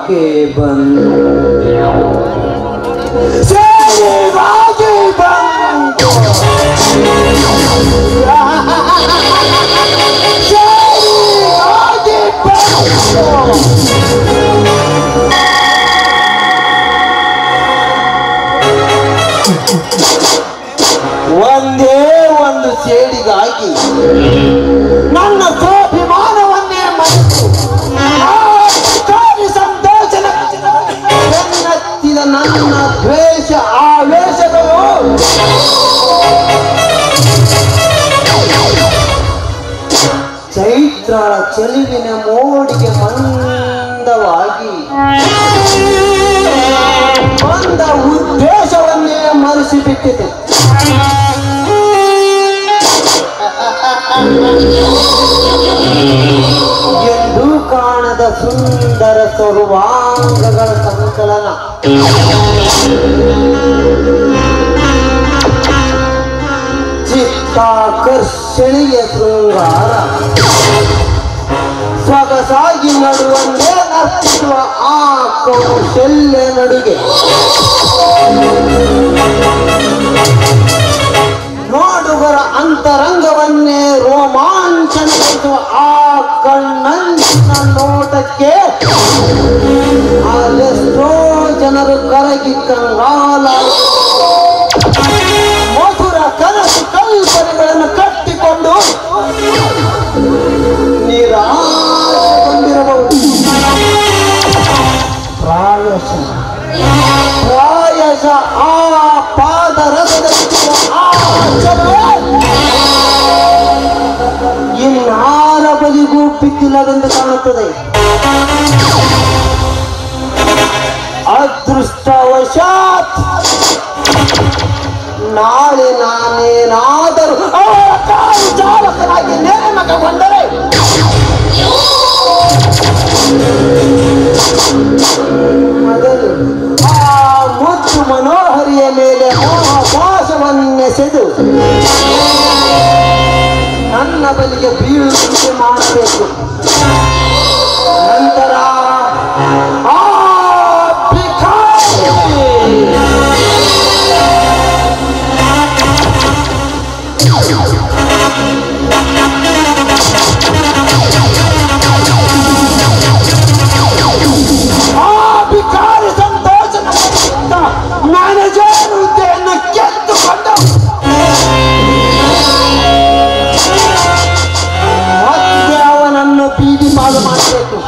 ಯಾಕೆ ಬಂದು ಸೇರಿಗಾಗಿ ಬಂದು ಸೇರಿಗಾಗಿ ಬಂದು ಒಂದೇ ಒಂದು ಸೇಡಿಗಾಗಿ ನನ್ನ ಸ್ವಾಭಿಮಾನವನ್ನೇ ಮರೆತು ಆ ಭಿಕಾರಿ ಸಂತೋಷನ ಬೆನ್ನತ್ತಿದ ನನ್ನ ದ್ವೇಷ ಆವೇಶಗಳು ಚೈತ್ರಳ ಚೆಲುವಿನ ಮೋಡಿಗೆ ಮಂದವಾಗಿ ಬಂದ ಉದ್ದೇಶವನ್ನೇ ಮರೆಸಿಬಿಟ್ಟಿದೆ ಎಂದು ಕಾಣದ ಸುಂದರ ಸರ್ವಾಂಗಗಳ ಸಂಕಲನ ಚಿತ್ತಾಕರ್ಷಣೆಯ ಶೃಂಗಾರ ಸೊಗಸಾಗಿ ನಡುವಂದೇ ನರ್ತಿಸುವ ಆ ಕೌಶಲ್ಯ ನಡುಗೆ ನೋಡುಗರ ಅಂತರಂಗವನ್ನೇ ರೋಮಾಂಚನಗೊಳಿಸುವ ಆ ಕಣ್ಣಂಚಿನ ನೋಟಕ್ಕೆ ಅದೆಷ್ಟೋ ಜನರು ಕರಗಿ ಕಂಗಾಲ ಮಧುರ ಕನಸು ಕಲ್ಪನೆಗಳನ್ನು ಕಟ್ಟಿಕೊಂಡು ನಿರಾಶೆಗೊಂಡಿರಬಹುದು ಪ್ರಾಯಶಃ ಪ್ರಾಯಶಃ ಆ ಪಾದರಸದಲ್ಲಿರುವ ಆ ಚಲುವೆ ಇನ್ನಾರ ಬಲಿಗೂ ಬಿದ್ದಿಲ್ಲವೆಂದು ಕಾಣುತ್ತದೆ ಅದೃಷ್ಟವಶಾತ್ ನಾಳೆ ನಾನೇನಾದರೂ ಅವರ ಕಾರು ಚಾಲಕನಾಗಿ ನೇಮಕಗೊಂಡರೆ ಮೊದಲು ಆ ಮುದ್ದು ಮನೋಹರಿಯ ಮೇಲೆ ಮೋಹಪಾಶವನ್ನೆಸೆದು ನನ್ನ ಬಲಿಗೆ ಬೀಳುವಂತೆ ಮಾಡಬೇಕು ನಂತರ ಆ ಭಿಕಾರಿ ಆ ಭಿಕಾರಿ ಸಂತೋಷನ ಮ್ಯಾನೇಜರ್ ಹುದ್ದೆಯನ್ನು ಗೆದ್ದುಕೊಂಡು ಮತ್ತೆ ಅವನನ್ನು ಬೀದಿ ಪಾಲು ಮಾಡಬೇಕು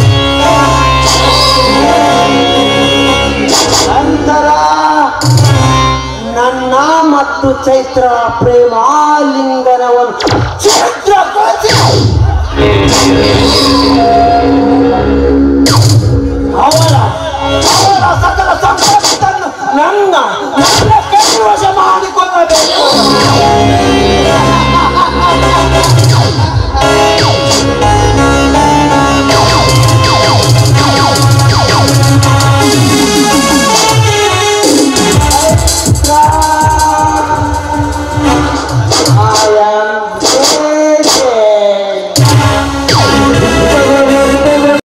ನಂತರ ನನ್ನ ಮತ್ತು ಚೈತ್ರ ಪ್ರೇಮಾಲಿಂಗನವನ್ನು ಚಿತ್ರಗೊಳಿಸಿ ಅವರ ಅವರ ಸಕಲ ಸಂಪತ್ತನ್ನು ನನ್ನ ನನ್ನ